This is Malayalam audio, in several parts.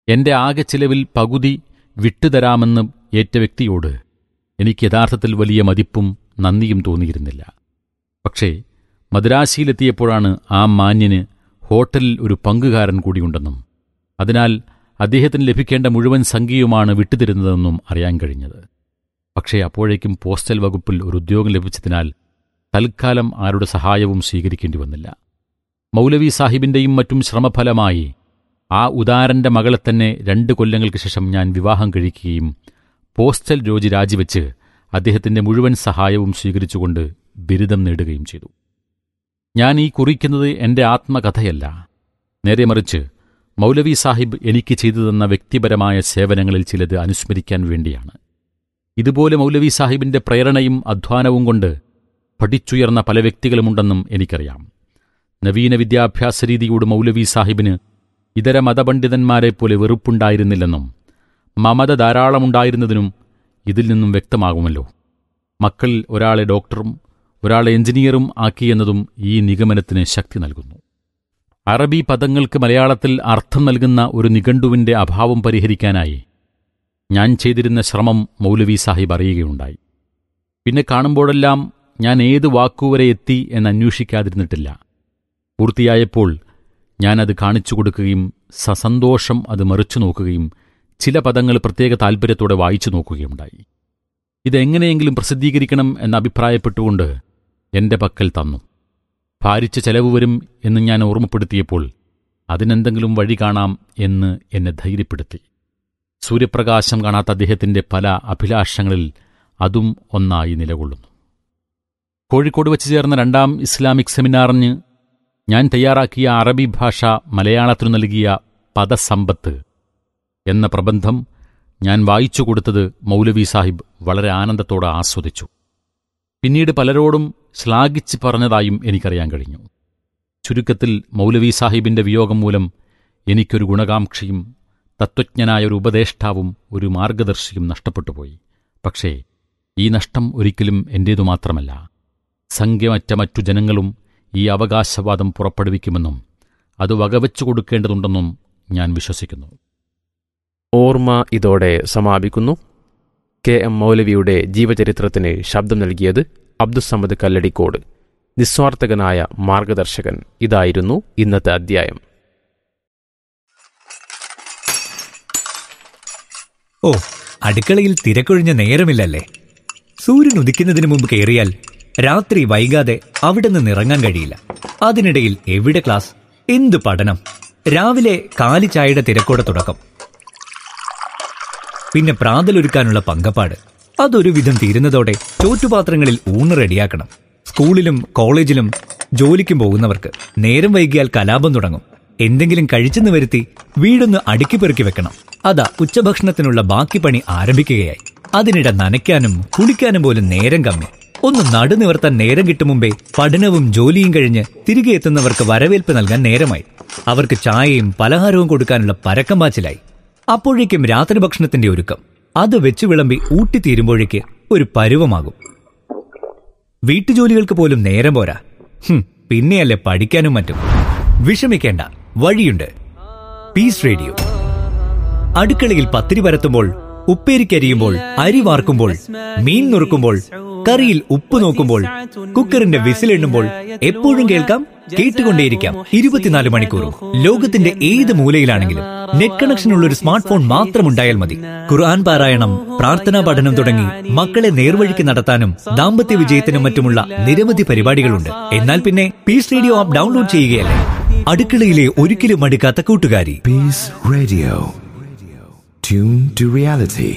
എന്റെ ആകെ ചിലവിൽ പകുതി വിട്ടുതരാമെന്ന് ഏറ്റ വ്യക്തിയോട് എനിക്ക് യഥാർത്ഥത്തിൽ വലിയ മതിപ്പും നന്ദിയും തോന്നിയിരുന്നില്ല പക്ഷേ മദ്രാശിയിലെത്തിയപ്പോഴാണ് ആ മാന്യന് ഹോട്ടലിൽ ഒരു പങ്കുകാരൻ കൂടിയുണ്ടെന്നും അതിനാൽ അദ്ദേഹത്തിന് ലഭിക്കേണ്ട മുഴുവൻ സംഖ്യയുമാണ് വിട്ടുതരുന്നതെന്നും അറിയാൻ കഴിഞ്ഞത് പക്ഷേ അപ്പോഴേക്കും പോസ്റ്റൽ വകുപ്പിൽ ഒരു ഉദ്യോഗം ലഭിച്ചതിനാൽ തൽക്കാലം ആരുടെ സഹായവും സ്വീകരിക്കേണ്ടി വന്നില്ല മൗലവി സാഹിബിന്റെയും മറ്റും ശ്രമഫലമായി ആ ഉദാരന്റെ മകളെ തന്നെ രണ്ട് കൊല്ലങ്ങൾക്ക് ശേഷം ഞാൻ വിവാഹം കഴിക്കുകയും പോസ്റ്റൽ ജോലി രാജിവെച്ച് അദ്ദേഹത്തിന്റെ മുഴുവൻ സഹായവും സ്വീകരിച്ചുകൊണ്ട് ബിരുദം നേടുകയും ചെയ്തു ഞാൻ ഈ കുറിക്കുന്നത് എന്റെ ആത്മകഥയല്ല നേരെ മറിച്ച് മൗലവി സാഹിബ് എനിക്ക് ചെയ്തു തന്ന വ്യക്തിപരമായ സേവനങ്ങളിൽ ചിലത് അനുസ്മരിക്കാൻ വേണ്ടിയാണ് ഇതുപോലെ മൗലവി സാഹിബിന്റെ പ്രേരണയും അധ്വാനവും കൊണ്ട് പഠിച്ചുയർന്ന പല വ്യക്തികളുമുണ്ടെന്നും എനിക്കറിയാം നവീന വിദ്യാഭ്യാസ രീതിയോട് മൗലവി സാഹിബിന് ഇതര മതപണ്ഡിതന്മാരെപ്പോലെ വെറുപ്പുണ്ടായിരുന്നില്ലെന്നും മമത ധാരാളമുണ്ടായിരുന്നതിനും ഇതിൽ നിന്നും വ്യക്തമാകുമല്ലോ മക്കൾ ഒരാളെ ഡോക്ടറും ഒരാളെ എഞ്ചിനീയറും ആക്കിയെന്നതും ഈ നിഗമനത്തിന് ശക്തി നൽകുന്നു അറബി പദങ്ങൾക്ക് മലയാളത്തിൽ അർത്ഥം നൽകുന്ന ഒരു നിഘണ്ടുവിന്റെ അഭാവം പരിഹരിക്കാനായി ഞാൻ ചെയ്തിരുന്ന ശ്രമം മൗലവി സാഹിബ് അറിയുകയുണ്ടായി പിന്നെ കാണുമ്പോഴെല്ലാം ഞാൻ ഏത് വാക്കുവരെ എത്തി എന്ന് അന്വേഷിക്കാതിരുന്നിട്ടില്ല പൂർത്തിയായപ്പോൾ ഞാനത് കാണിച്ചു കൊടുക്കുകയും സസന്തോഷം അത് മറിച്ചു നോക്കുകയും ചില പദങ്ങൾ പ്രത്യേക താൽപ്പര്യത്തോടെ വായിച്ചു നോക്കുകയുണ്ടായി ഇതെങ്ങനെയെങ്കിലും പ്രസിദ്ധീകരിക്കണം എന്ന് അഭിപ്രായപ്പെട്ടുകൊണ്ട് എന്റെ പക്കൽ തന്നു ഭാരിച്ച ചെലവ് വരും എന്ന് ഞാൻ ഓർമ്മപ്പെടുത്തിയപ്പോൾ അതിനെന്തെങ്കിലും വഴി കാണാം എന്ന് എന്നെ ധൈര്യപ്പെടുത്തി സൂര്യപ്രകാശം കാണാത്ത അദ്ദേഹത്തിന്റെ പല അഭിലാഷങ്ങളിൽ അതും ഒന്നായി നിലകൊള്ളുന്നു കോഴിക്കോട് വച്ച് ചേർന്ന രണ്ടാം ഇസ്ലാമിക് സെമിനാറിന് ഞാൻ തയ്യാറാക്കിയ അറബി ഭാഷ മലയാളത്തിനു നൽകിയ പദസമ്പത്ത് എന്ന പ്രബന്ധം ഞാൻ വായിച്ചു കൊടുത്തത് മൗലവി സാഹിബ് വളരെ ആനന്ദത്തോടെ ആസ്വദിച്ചു പിന്നീട് പലരോടും ശ്ലാഘിച്ച് പറഞ്ഞതായും എനിക്കറിയാൻ കഴിഞ്ഞു ചുരുക്കത്തിൽ മൗലവി സാഹിബിന്റെ വിയോഗം മൂലം എനിക്കൊരു ഗുണകാംക്ഷിയും തത്വജ്ഞനായ ഒരു ഉപദേഷ്ടാവും ഒരു മാർഗദർശിയും നഷ്ടപ്പെട്ടുപോയി പക്ഷേ ഈ നഷ്ടം ഒരിക്കലും എന്റേതു മാത്രമല്ല സംഖ്യമറ്റ മറ്റു ജനങ്ങളും ഈ അവകാശവാദം പുറപ്പെടുവിക്കുമെന്നും അത് വകവെച്ചു കൊടുക്കേണ്ടതുണ്ടെന്നും ഞാൻ വിശ്വസിക്കുന്നു ഓർമ്മ ഇതോടെ സമാപിക്കുന്നു കെ എം മൗലവിയുടെ ജീവചരിത്രത്തിന് ശബ്ദം നൽകിയത് അബ്ദുസമ്മദ് കല്ലടിക്കോട് നിസ്വാർത്ഥകനായ മാർഗദർശകൻ ഇതായിരുന്നു ഇന്നത്തെ അധ്യായം ഓ അടുക്കളയിൽ തിരക്കൊഴിഞ്ഞ നേരമില്ലല്ലേ സൂര്യൻ ഉദിക്കുന്നതിന് മുമ്പ് കയറിയാൽ രാത്രി വൈകാതെ അവിടെ നിന്ന് ഇറങ്ങാൻ കഴിയില്ല അതിനിടയിൽ എവിടെ ക്ലാസ് എന്ത് പഠനം രാവിലെ കാലി ചായയുടെ തിരക്കോടെ തുടക്കം പിന്നെ പ്രാതലൊരുക്കാനുള്ള പങ്കപ്പാട് അതൊരു വിധം തീരുന്നതോടെ ചോറ്റുപാത്രങ്ങളിൽ ഊണ് റെഡിയാക്കണം സ്കൂളിലും കോളേജിലും ജോലിക്കും പോകുന്നവർക്ക് നേരം വൈകിയാൽ കലാപം തുടങ്ങും എന്തെങ്കിലും കഴിച്ചെന്ന് വരുത്തി വീടൊന്ന് അടുക്കി പെറുക്കി വെക്കണം അതാ ഉച്ചഭക്ഷണത്തിനുള്ള ബാക്കി പണി ആരംഭിക്കുകയായി അതിനിടെ നനയ്ക്കാനും കുളിക്കാനും പോലും നേരം കമ്മി ഒന്ന് നടുനിവർത്താൻ നേരം കിട്ടും മുമ്പേ പഠനവും ജോലിയും കഴിഞ്ഞ് തിരികെ എത്തുന്നവർക്ക് വരവേൽപ്പ് നൽകാൻ നേരമായി അവർക്ക് ചായയും പലഹാരവും കൊടുക്കാനുള്ള പരക്കം പാച്ചിലായി അപ്പോഴേക്കും രാത്രി ഭക്ഷണത്തിന്റെ ഒരുക്കം അത് വെച്ച് വിളമ്പി ഊട്ടിത്തീരുമ്പോഴേക്ക് ഒരു പരുവമാകും വീട്ടുജോലികൾക്ക് പോലും നേരം പോരാ ഹും, പിന്നെയല്ലേ പഠിക്കാനും മറ്റും വിഷമിക്കേണ്ട വഴിയുണ്ട് പീസ് റേഡിയോ അടുക്കളയിൽ പത്തിരി പരത്തുമ്പോൾ ഉപ്പേരിക്കരിയുമ്പോൾ അരി വാർക്കുമ്പോൾ മീൻ നുറുക്കുമ്പോൾ കറിയിൽ ഉപ്പ് നോക്കുമ്പോൾ കുക്കറിന്റെ വിസിലെണ്ണുമ്പോൾ എപ്പോഴും കേൾക്കാം കേട്ടുകൊണ്ടേയിരിക്കാം ഇരുപത്തിനാല് മണിക്കൂറും ലോകത്തിന്റെ ഏത് മൂലയിലാണെങ്കിലും നെറ്റ് കണക്ഷൻ ഉള്ള ഒരു സ്മാർട്ട് ഫോൺ മാത്രം ഉണ്ടായാൽ മതി ഖുർആൻ പാരായണം പ്രാർത്ഥനാ പഠനം തുടങ്ങി മക്കളെ നേർവഴിക്ക് നടത്താനും ദാമ്പത്യ വിജയത്തിനും മറ്റുമുള്ള നിരവധി പരിപാടികളുണ്ട് എന്നാൽ പിന്നെ പീസ് റേഡിയോ ആപ്പ് ഡൗൺലോഡ് ചെയ്യുകയല്ലേ അടുക്കളയിലെ ഒരിക്കലും അടുക്കാത്ത കൂട്ടുകാരി Peace Radio. Tune to reality.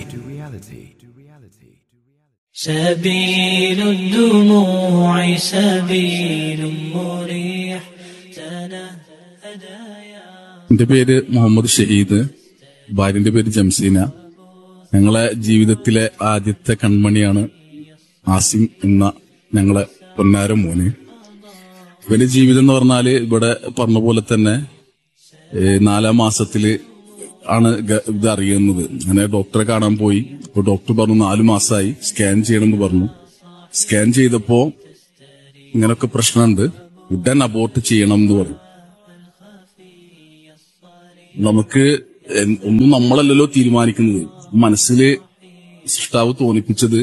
سبيل الدموع سبيل مريح تنهدى يا എന്റെ പേര് മുഹമ്മദ് ഷഹീദ് ഭാര്യന്റെ പേര് ജംസീന ഞങ്ങളെ ജീവിതത്തിലെ ആദ്യത്തെ കൺമണിയാണ് ആസിം എന്ന ഞങ്ങളെ പൊന്നാര മോന് ഇവന്റെ ജീവിതം എന്ന് പറഞ്ഞാല് ഇവിടെ പറഞ്ഞ പോലെ തന്നെ ഏ, നാലാം മാസത്തില് ആണ് ഗ- ഇത് അറിയുന്നത് അങ്ങനെ ഡോക്ടറെ കാണാൻ പോയി അപ്പൊ ഡോക്ടർ പറഞ്ഞു നാലു മാസമായി സ്കാൻ ചെയ്യണമെന്ന് പറഞ്ഞു സ്കാൻ ചെയ്തപ്പോ ഇങ്ങനൊക്കെ പ്രശ്നമുണ്ട് ഉടൻ അബോർട്ട് ചെയ്യണം എന്ന് പറഞ്ഞു നമുക്ക് എൻ- ഒന്നും നമ്മളല്ലല്ലോ തീരുമാനിക്കുന്നത് മനസ്സില് സൃഷ്ടാവ് തോന്നിപ്പിച്ചത്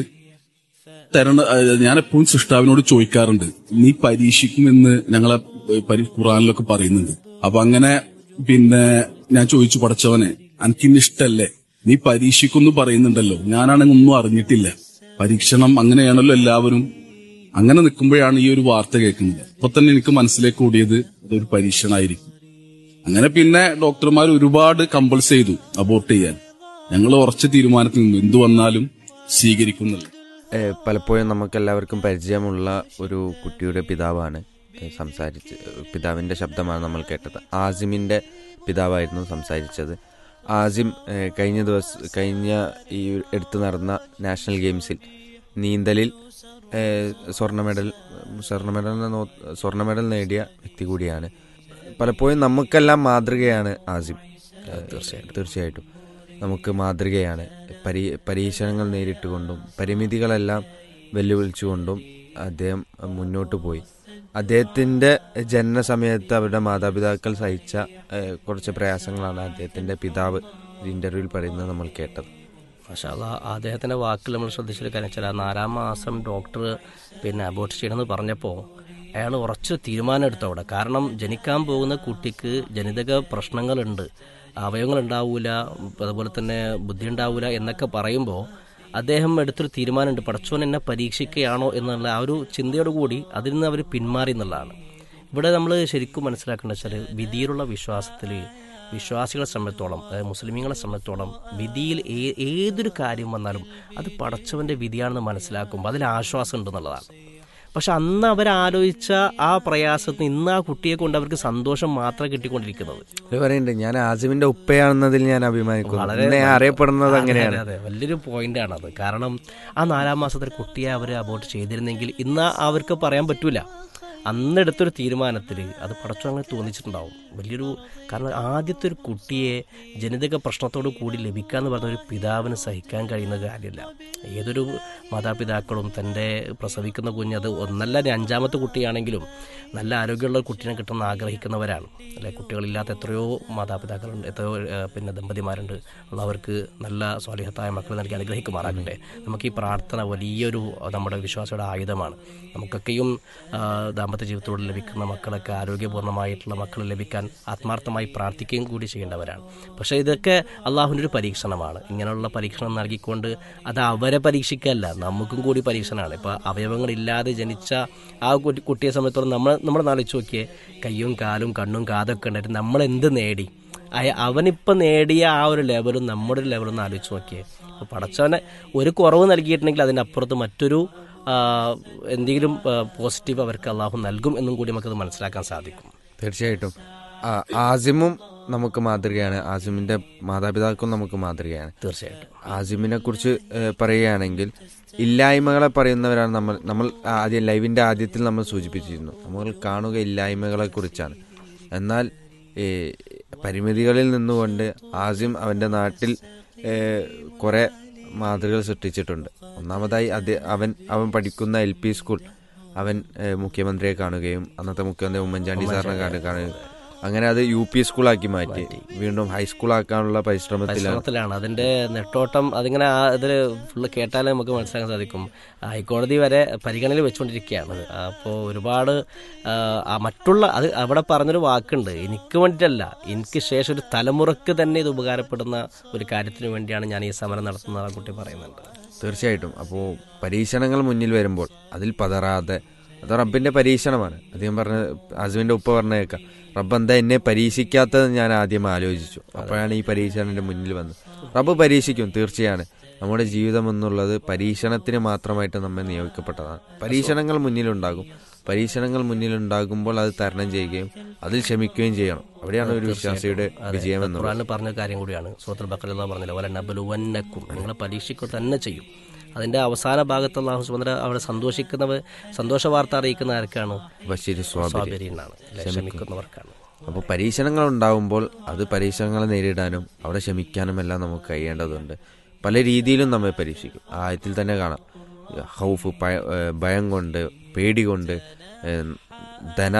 തരണ ഏഹ് ഞാൻ എപ്പോഴും സൃഷ്ടാവിനോട് ചോദിക്കാറുണ്ട് നീ പരീക്ഷിക്കുമെന്ന് ഞങ്ങളെ ഏഹ് പരി ഖുറാനിലൊക്കെ പറയുന്നുണ്ട് അപ്പൊ അങ്ങനെ പിന്നെ ഞാൻ ചോദിച്ചു പഠിച്ചവനെ എനിക്കിന്ന് ഇഷ്ടല്ലേ നീ പരീക്ഷിക്കുന്നു പറയുന്നുണ്ടല്ലോ ഞാനാണെങ്കിൽ ഒന്നും അറിഞ്ഞിട്ടില്ല പരീക്ഷണം അങ്ങനെയാണല്ലോ എല്ലാവരും അങ്ങനെ നിൽക്കുമ്പോഴാണ് ഈ ഒരു വാർത്ത കേൾക്കുന്നത് അപ്പൊ തന്നെ എനിക്ക് മനസ്സിലേക്ക് ഓടിയത് അതൊരു പരീക്ഷണമായിരിക്കും അങ്ങനെ പിന്നെ ഡോക്ടർമാർ ഒരുപാട് കമ്പൾസ് ചെയ്തു അബോർട്ട് ചെയ്യാൻ ഞങ്ങൾ ഉറച്ച തീരുമാനത്തിൽ നിന്നു എന്തു വന്നാലും സ്വീകരിക്കുന്നില്ല ഏഹ് പലപ്പോഴും നമുക്കെല്ലാവർക്കും പരിചയമുള്ള ഒരു കുട്ടിയുടെ പിതാവാണ് ഏഹ് സംസാരിച്ച് പിതാവിൻ്റെ ശബ്ദമാണ് നമ്മൾ കേട്ടത് ആസിമിൻ്റെ പിതാവായിരുന്നു സംസാരിച്ചത് ആസിം ഏഹ് കഴിഞ്ഞ ദിവസം കഴിഞ്ഞ ഈ എടുത്തു നടന്ന നാഷണൽ ഗെയിംസിൽ നീന്തലിൽ ഏഹ് സ്വർണ്ണ മെഡൽ സ്വർണ്ണ മെഡൽ നോ- സ്വർണ്ണ മെഡൽ നേടിയ വ്യക്തി കൂടിയാണ് പലപ്പോഴും നമുക്കെല്ലാം മാതൃകയാണ് ആസിം തീർച്ചയായിട്ടും തീർച്ചയായിട്ടും നമുക്ക് മാതൃകയാണ് പരീ പരീക്ഷണങ്ങൾ നേരിട്ടുകൊണ്ടും പരിമിതികളെല്ലാം വെല്ലുവിളിച്ചുകൊണ്ടും അദ്ദേഹം മുന്നോട്ട് പോയി അദ്ദേഹത്തിൻ്റെ ജനന സമയത്ത് അവരുടെ മാതാപിതാക്കൾ സഹിച്ച ഏഹ്, കുറച്ച് പ്രയാസങ്ങളാണ് അദ്ദേഹത്തിൻ്റെ പിതാവ് ഇൻ്റർവ്യൂവിൽ പറയുന്നത് നമ്മൾ കേട്ടത് പക്ഷേ അത് അദ്ദേഹത്തിൻ്റെ വാക്കിൽ നമ്മൾ ശ്രദ്ധിച്ചൊരു കാര്യം വെച്ചാൽ ആ നാലാം മാസം ഡോക്ടർ പിന്നെ അബോർട്ട് ചെയ്യണമെന്ന് പറഞ്ഞപ്പോൾ അയാൾ ഉറച്ചു തീരുമാനം എടുത്തു അവിടെ കാരണം ജനിക്കാൻ പോകുന്ന കുട്ടിക്ക് ജനിതക പ്രശ്നങ്ങളുണ്ട് അവയവങ്ങൾ ഉണ്ടാവൂല അതുപോലെ തന്നെ ബുദ്ധി ഉണ്ടാവൂല എന്നൊക്കെ പറയുമ്പോൾ അദ്ദേഹം എടുത്തൊരു തീരുമാനമുണ്ട് പടച്ചോൻ എന്നെ പരീക്ഷിക്കുകയാണോ എന്നുള്ള ആ ഒരു ചിന്തയോട് കൂടി അതിൽ നിന്ന് അവർ പിന്മാറി എന്നുള്ളതാണ് ഇവിടെ നമ്മൾ ശരിക്കും മനസ്സിലാക്കേണ്ടത് വെച്ചാൽ വിധിയിലുള്ള വിശ്വാസത്തിൽ വിശ്വാസികളെ സംബന്ധിച്ചോളം അതായത് മുസ്ലിമീങ്ങളെ സംബന്ധിച്ചോളം വിധിയിൽ ഏ- ഏതൊരു കാര്യം വന്നാലും അത് പടച്ചവന്റെ വിധിയാണെന്ന് മനസ്സിലാക്കുമ്പോൾ അതിൽ ആശ്വാസം ഉണ്ടെന്നുള്ളതാണ് പക്ഷെ അന്ന് അവരാലോചിച്ച ആ പ്രയാസത്തിന് ഇന്ന് ആ കുട്ടിയെ കൊണ്ട് അവർക്ക് സന്തോഷം മാത്രം കിട്ടിക്കൊണ്ടിരിക്കുന്നത് ഇത് പറയുന്നുണ്ട് ഞാൻ ആസിമിന്റെ ഉപ്പയാണെന്നതിൽ ഞാൻ അഭിമാനിക്കുന്നു എന്നെ അറിയപ്പെടുന്നത് അങ്ങനെയാണ് അതെ, അതെ വലിയൊരു പോയിന്റ് ആണത് കാരണം ആ നാലാം മാസത്തിൽ കുട്ടിയെ അവർ അബോർട്ട് ചെയ്തിരുന്നെങ്കിൽ ഇന്ന് അവർക്ക് പറയാൻ പറ്റൂല അന്ന് എടുത്തൊരു തീരുമാനത്തിൽ അത് പടച്ചു അങ്ങനെ തോന്നിച്ചിട്ടുണ്ടാവും വലിയൊരു കാരണം ആദ്യത്തെ ഒരു കുട്ടിയെ ജനിതക പ്രശ്നത്തോട് കൂടി ലഭിക്കുക എന്ന് പറഞ്ഞ ഒരു പിതാവിന് സഹിക്കാൻ കഴിയുന്ന കാര്യമല്ല ഏതൊരു മാതാപിതാക്കളും തൻ്റെ പ്രസവിക്കുന്ന കുഞ്ഞ് അത് ഒന്നല്ല ഇനി അഞ്ചാമത്തെ കുട്ടിയാണെങ്കിലും നല്ല ആരോഗ്യമുള്ള ഒരു കുട്ടീനെ കിട്ടണമെന്ന് ആഗ്രഹിക്കുന്നവരാണ് അല്ലെ കുട്ടികളില്ലാത്ത എത്രയോ മാതാപിതാക്കളുണ്ട് എത്രയോ ഏഹ്, പിന്നെ ദമ്പതിമാരുണ്ട് ഉള്ളവർക്ക് നല്ല സ്വാലിഹത്തായ മക്കളെ നൽകി അനുഗ്രഹിക്കുമാറാകട്ടെ നമുക്ക് ഈ പ്രാർത്ഥന വലിയൊരു നമ്മുടെ വിശ്വാസയുടെ ആയുധമാണ് നമുക്കൊക്കെയും ആ, ദാമ്പത്യ ജീവിതത്തോട് ലഭിക്കുന്ന മക്കളൊക്കെ ആരോഗ്യപൂർണ്ണമായിട്ടുള്ള മക്കൾ ലഭിക്കാൻ ആത്മാർത്ഥമായി പ്രാർത്ഥിക്കുകയും കൂടി ചെയ്യേണ്ടവരാണ് പക്ഷേ ഇതൊക്കെ അള്ളാഹുവിൻ്റെ ഒരു പരീക്ഷണമാണ് ഇങ്ങനെയുള്ള പരീക്ഷണം നൽകിക്കൊണ്ട് അത് അവരെ പരീക്ഷിക്കല്ല നമുക്കും കൂടി പരീക്ഷണമാണ് ഇപ്പോൾ അവയവങ്ങളില്ലാതെ ജനിച്ച ആ കുട്ടി കുട്ടിയെ സംബന്ധിച്ചോളം നമ്മൾ നമ്മൾ നാളിച്ച് നോക്കിയേ കയ്യും കാലും കണ്ണും കാതൊക്കെ ഉണ്ടായിട്ട് നമ്മൾ എന്ത് നേടി അയ- അവനിപ്പം നേടിയ ആ ഒരു ലെവലും നമ്മുടെ ഒരു ലെവലും ഒന്ന് ആലോചിച്ച് നോക്കിയേ അപ്പോൾ പടച്ചവനെ ഒരു കുറവ് നൽകിയിട്ടുണ്ടെങ്കിൽ അതിനപ്പുറത്ത് മറ്റൊരു ആ, എന്തെങ്കിലും പോസിറ്റീവ് അവർക്ക് അള്ളാഹു നൽകും എന്നും കൂടി നമുക്കത് മനസ്സിലാക്കാൻ സാധിക്കും തീർച്ചയായിട്ടും ആ, ആസിമും നമുക്ക് മാതൃകയാണ് ആസിമിന്റെ മാതാപിതാക്കളും നമുക്ക് മാതൃകയാണ് തീർച്ചയായിട്ടും ആസിമിനെ കുറിച്ച് ഏഹ്, പറയുകയാണെങ്കിൽ ഇല്ലായ്മകളെ പറയുന്നവരാണ് നമ്മൾ നമ്മൾ ആദ്യം ലൈവിന്റെ ആദ്യത്തിൽ നമ്മൾ സൂചിപ്പിച്ചിരുന്നു നമ്മൾ കാണുക ഇല്ലായ്മകളെ കുറിച്ചാണ് എന്നാൽ ഈ പരിമിതികളിൽ നിന്നുകൊണ്ട് ആസിം അവന്റെ നാട്ടിൽ ഏഹ്, കുറെ മാതൃകകൾ സൃഷ്ടിച്ചിട്ടുണ്ട് ഒന്നാമതായി അത് അവൻ അവൻ പഠിക്കുന്ന എൽ പി സ്കൂൾ അവൻ ഏഹ്, മുഖ്യമന്ത്രിയെ കാണുകയും അന്നത്തെ മുഖ്യമന്ത്രി ഉമ്മൻചാണ്ടി സാറിനെ കാണു- കാണുകയും അങ്ങനെ അത് യു പി സ്കൂളാക്കി മാറ്റി വീണ്ടും ഹൈസ്കൂളാക്കാനുള്ള പരിശ്രമത്തിലാണ് പരിശ്രമത്തിലാണ് അതിന്റെ നെട്ടോട്ടം അതിങ്ങനെ ആ ഇതിൽ ഫുള്ള് കേട്ടാലേ നമുക്ക് മനസ്സിലാക്കാൻ സാധിക്കും ഹൈക്കോടതി വരെ പരിഗണനയിൽ വെച്ചുകൊണ്ടിരിക്കുകയാണ് അപ്പോൾ ഒരുപാട് ആ, ആ മറ്റുള്ള അത് അവിടെ പറഞ്ഞൊരു വാക്കുണ്ട് എനിക്ക് വേണ്ടിയിട്ടല്ല എനിക്ക് ശേഷം ഒരു തലമുറക്ക് തന്നെ ഇത് ഉപകാരപ്പെടുന്ന ഒരു കാര്യത്തിന് വേണ്ടിയാണ് ഞാൻ ഈ സമരം നടത്തുന്ന ആ കുട്ടി പറയുന്നുണ്ട് തീർച്ചയായിട്ടും അപ്പോൾ പരീക്ഷണങ്ങൾ മുന്നിൽ വരുമ്പോൾ അതിൽ പതറാതെ അത് റബ്ബിന്റെ പരീക്ഷണമാണ് അദ്ദേഹം പറഞ്ഞ അസുവിന്റെ ഉപ്പ പറഞ്ഞേക്കാം റബ്ബ് എന്താ എന്നെ പരീക്ഷിക്കാത്തത് ഞാൻ ആദ്യം ആലോചിച്ചു അപ്പോഴാണ് ഈ പരീക്ഷണം എൻ്റെ മുന്നിൽ വന്നത് റബ്ബ് പരീക്ഷിക്കും തീർച്ചയാണ് നമ്മുടെ ജീവിതം എന്നുള്ളത് പരീക്ഷണത്തിന് മാത്രമായിട്ട് നമ്മെ നിയോഗിക്കപ്പെട്ടതാണ് പരീക്ഷണങ്ങൾ മുന്നിലുണ്ടാകും പരീക്ഷണങ്ങൾ മുന്നിലുണ്ടാകുമ്പോൾ അത് തരണം ചെയ്യുകയും അതിൽ ക്ഷമിക്കുകയും ചെയ്യണം അവിടെയാണ് ഒരു വിശ്വാസിയുടെ വിജയം എന്നുള്ളത് ഖുറാനിൽ പറഞ്ഞ കാര്യം കൂടിയാണ് സൂറത്തുൽ ബക്കറ പറഞ്ഞില്ല വല നബലുവന്നക്കും നിങ്ങളെ പരീക്ഷിക്കുക തന്നെ ചെയ്യും അതിന്റെ അവസാന ഭാഗത്ത് അള്ളാഹു സുബന്ധ അവിടെ സന്തോഷിക്കുന്നവർ സന്തോഷ വാർത്ത അറിയിക്കുന്ന ആർക്കാണ് ബഷീർ സ്വാബിരി സ്വാബരീനാണ് ക്ഷമിക്കുന്നവർക്കാണ് അപ്പോൾ പരീക്ഷണങ്ങൾ ഉണ്ടാകുമ്പോൾ അത് പരീക്ഷണങ്ങളെ നേരിടാനും അവിടെ ക്ഷമിക്കാനും എല്ലാം നമുക്ക് കഴിയേണ്ടതുണ്ട് പല രീതിയിലും നമ്മെ പരീക്ഷിക്കും ആ ആയത്തിൽ തന്നെ കാണാം ഹൗഫ് പയ- ഏഹ് ഭയം കൊണ്ട് പേടി കൊണ്ട് ഏഹ് ധന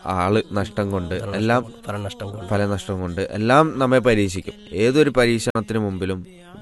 ആള് നഷ്ടം കൊണ്ട് എല്ലാം ഫലനഷ്ടം കൊണ്ട് ഫലനഷ്ടം കൊണ്ട് എല്ലാം നമ്മെ പരീക്ഷിക്കും ഏതൊരു പരീക്ഷണത്തിന് മുമ്പിലും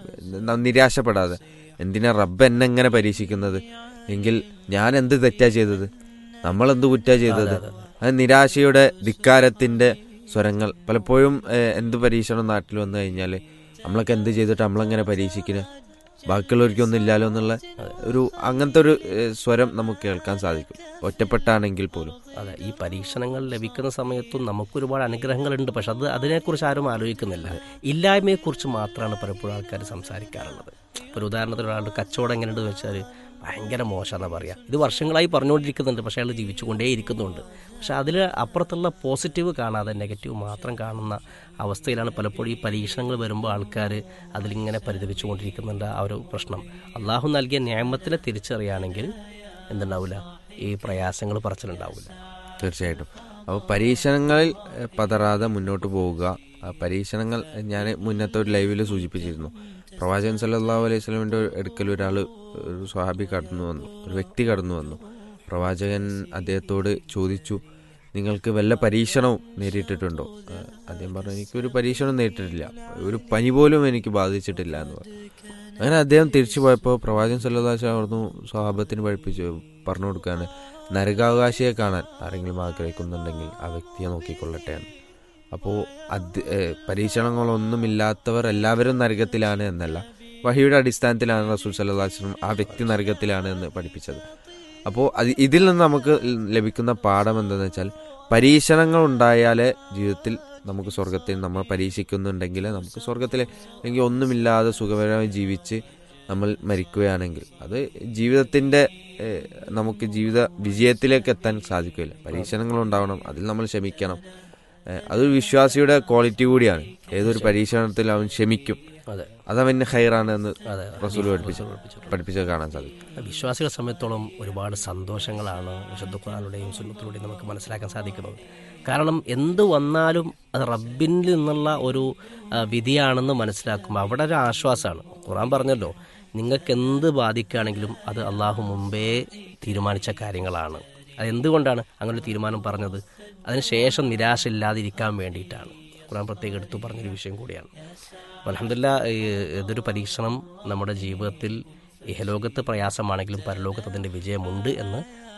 ന- നിരാശപ്പെടാതെ എന്തിനാ റബ്ബ് എന്നെ എങ്ങനെ പരീക്ഷിക്കുന്നത് എങ്കിൽ ഞാൻ എന്ത് തെറ്റാ ചെയ്തത് നമ്മൾ എന്ത് കുറ്റാ ചെയ്തത് അത് നിരാശയുടെ ധിക്കാരത്തിന്റെ സ്വരങ്ങൾ പലപ്പോഴും ഏഹ്, എന്ത് പരീക്ഷണം നാട്ടിൽ വന്നു കഴിഞ്ഞാൽ നമ്മളൊക്കെ എന്ത് ചെയ്തിട്ട് നമ്മളെങ്ങനെ പരീക്ഷിക്കുന്നത് ബാക്കിയുള്ളവർക്കൊന്നും ഇല്ലാലോ എന്നുള്ള ഒരു അങ്ങനത്തെ ഒരു ഏഹ്, സ്വരം നമുക്ക് കേൾക്കാൻ സാധിക്കും ഒറ്റപ്പെട്ടാണെങ്കിൽ പോലും അതെ ഈ പരീക്ഷണങ്ങൾ ലഭിക്കുന്ന സമയത്തും നമുക്ക് ഒരുപാട് അനുഗ്രഹങ്ങളുണ്ട് പക്ഷെ അത് അതിനെക്കുറിച്ച് ആരും ആലോചിക്കുന്നില്ല ഇല്ലായ്മയെക്കുറിച്ച് മാത്രമാണ് പലപ്പോഴും ആൾക്കാർ സംസാരിക്കാറുള്ളത് ഇപ്പോൾ ഒരു ഉദാഹരണത്തിന് ഒരാളുടെ കച്ചവടം എങ്ങനെയുണ്ടെന്ന് വെച്ചാൽ ഭയങ്കര മോശമെന്നാണ് പറയുക ഇത് വർഷങ്ങളായി പറഞ്ഞുകൊണ്ടിരിക്കുന്നുണ്ട് പക്ഷേ അയാൾ ജീവിച്ചുകൊണ്ടേ ഇരിക്കുന്നുണ്ട് പക്ഷെ അതിൽ അപ്പുറത്തുള്ള പോസിറ്റീവ് കാണാതെ നെഗറ്റീവ് മാത്രം കാണുന്ന അവസ്ഥയിലാണ് പലപ്പോഴും ഈ പരീക്ഷണങ്ങൾ വരുമ്പോൾ ആൾക്കാർ അതിലിങ്ങനെ പരിതപിച്ചുകൊണ്ടിരിക്കുന്നുണ്ട് ആ ഒരു പ്രശ്നം അള്ളാഹു നൽകിയ നിയമത്തിനെ തിരിച്ചറിയുകയാണെങ്കിൽ എന്തുണ്ടാവില്ല ഈ പ്രയാസങ്ങൾ പറച്ചിലുണ്ടാവില്ല തീർച്ചയായിട്ടും അപ്പോൾ പരീക്ഷണങ്ങളിൽ ഏഹ്, പതറാതെ മുന്നോട്ട് പോവുക ആ പരീക്ഷണങ്ങൾ ഞാൻ മുന്നത്തെ ഒരു ലൈവിൽ സൂചിപ്പിച്ചിരുന്നു പ്രവാചകൻ സല്ലല്ലാഹു അലൈഹി സ്വലമിൻ്റെ അടുക്കൽ ഒരാൾ ഒരു സ്വഹാബി കടന്നു വന്നു ഒരു വ്യക്തി കടന്നു വന്നു പ്രവാചകൻ അദ്ദേഹത്തോട് ചോദിച്ചു നിങ്ങൾക്ക് വല്ല പരീക്ഷണവും നേരിട്ടിട്ടുണ്ടോ ഏഹ്, അദ്ദേഹം പറഞ്ഞു എനിക്കൊരു പരീക്ഷണം നേരിട്ടിട്ടില്ല ഒരു പനി പോലും എനിക്ക് ബാധിച്ചിട്ടില്ല എന്ന് പറഞ്ഞു അങ്ങനെ അദ്ദേഹം തിരിച്ചു പോയപ്പോൾ പ്രവാചകൻ സല്ലല്ലാഹു പറഞ്ഞു സ്വഹാബത്തിന് പഠിപ്പിച്ചു പറഞ്ഞു കൊടുക്കുകയാണ് നരകാവകാശിയെ കാണാൻ ആരെങ്കിലും ആഗ്രഹിക്കുന്നുണ്ടെങ്കിൽ ആ വ്യക്തിയെ നോക്കിക്കൊള്ളട്ടെ എന്ന് അപ്പോൾ അത് ഏഹ് പരീക്ഷണങ്ങളൊന്നുമില്ലാത്തവർ എല്ലാവരും നരകത്തിലാണ് എന്നല്ല വഹിയുടെ അടിസ്ഥാനത്തിലാണ് റസൂൽ സല്ലല്ലാഹു അലൈഹി വസല്ലം ആ വ്യക്തി നരകത്തിലാണ് എന്ന് പഠിപ്പിച്ചത് അപ്പോൾ അത് ഇതിൽ നിന്ന് നമുക്ക് ലഭിക്കുന്ന പാഠം എന്തെന്ന് വെച്ചാൽ പരീക്ഷണങ്ങൾ ഉണ്ടായാലേ ജീവിതത്തിൽ നമുക്ക് സ്വർഗത്തിൽ നമ്മൾ പരീക്ഷിക്കുന്നുണ്ടെങ്കിൽ നമുക്ക് സ്വർഗത്തിൽ അല്ലെങ്കിൽ ഒന്നുമില്ലാതെ സുഖകരമായി ജീവിച്ച് നമ്മൾ മരിക്കുകയാണെങ്കിൽ അത് ജീവിതത്തിന്റെ ഏഹ്, നമുക്ക് ജീവിത വിജയത്തിലേക്ക് എത്താൻ സാധിക്കില്ല പരീക്ഷണങ്ങൾ ഉണ്ടാവണം അതിൽ നമ്മൾ ക്ഷമിക്കണം ഏഹ്, അതൊരു വിശ്വാസിയുടെ ക്വാളിറ്റി കൂടിയാണ് ഏതൊരു പരീക്ഷണത്തിൽ അവൻ ക്ഷമിക്കും അതെ അതവന് ഹൈറാണ് എന്ന് അതെ റസൂൽ പഠിപ്പിച്ചു പഠിപ്പിച്ചത് കാണാൻ സാധിക്കും വിശ്വാസികളെ സംബന്ധിച്ചോളം ഒരുപാട് സന്തോഷങ്ങളാണ് വിശുദ്ധ ഖുറാനുടെയും സുന്നത്തിലൂടെയും നമുക്ക് മനസ്സിലാക്കാൻ സാധിക്കുന്നത് കാരണം എന്ത് വന്നാലും അത് റബ്ബിൽ നിന്നുള്ള ഒരു ആ, വിധിയാണെന്ന് മനസ്സിലാക്കുമ്പോൾ അവിടെ ഒരു ആശ്വാസമാണ് ഖുറാൻ പറഞ്ഞല്ലോ നിങ്ങൾക്ക് എന്ത് ബാധിക്കുകയാണെങ്കിലും അത് അള്ളാഹു മുമ്പേ തീരുമാനിച്ച കാര്യങ്ങളാണ് അത് എന്തുകൊണ്ടാണ് അങ്ങനെ ഒരു തീരുമാനം പറഞ്ഞത് അതിനുശേഷം നിരാശ ഇല്ലാതിരിക്കാൻ വേണ്ടിയിട്ടാണ് ഖുറാൻ പ്രത്യേകം എടുത്തു പറഞ്ഞൊരു വിഷയം കൂടിയാണ് അലഹമില്ല ഇതൊരു പരീക്ഷണം നമ്മുടെ ജീവിതത്തിൽ ഇഹലോകത്ത് പ്രയാസമാണെങ്കിലും പരലോകത്ത് അതിൻ്റെ വിജയമുണ്ട് എന്ന്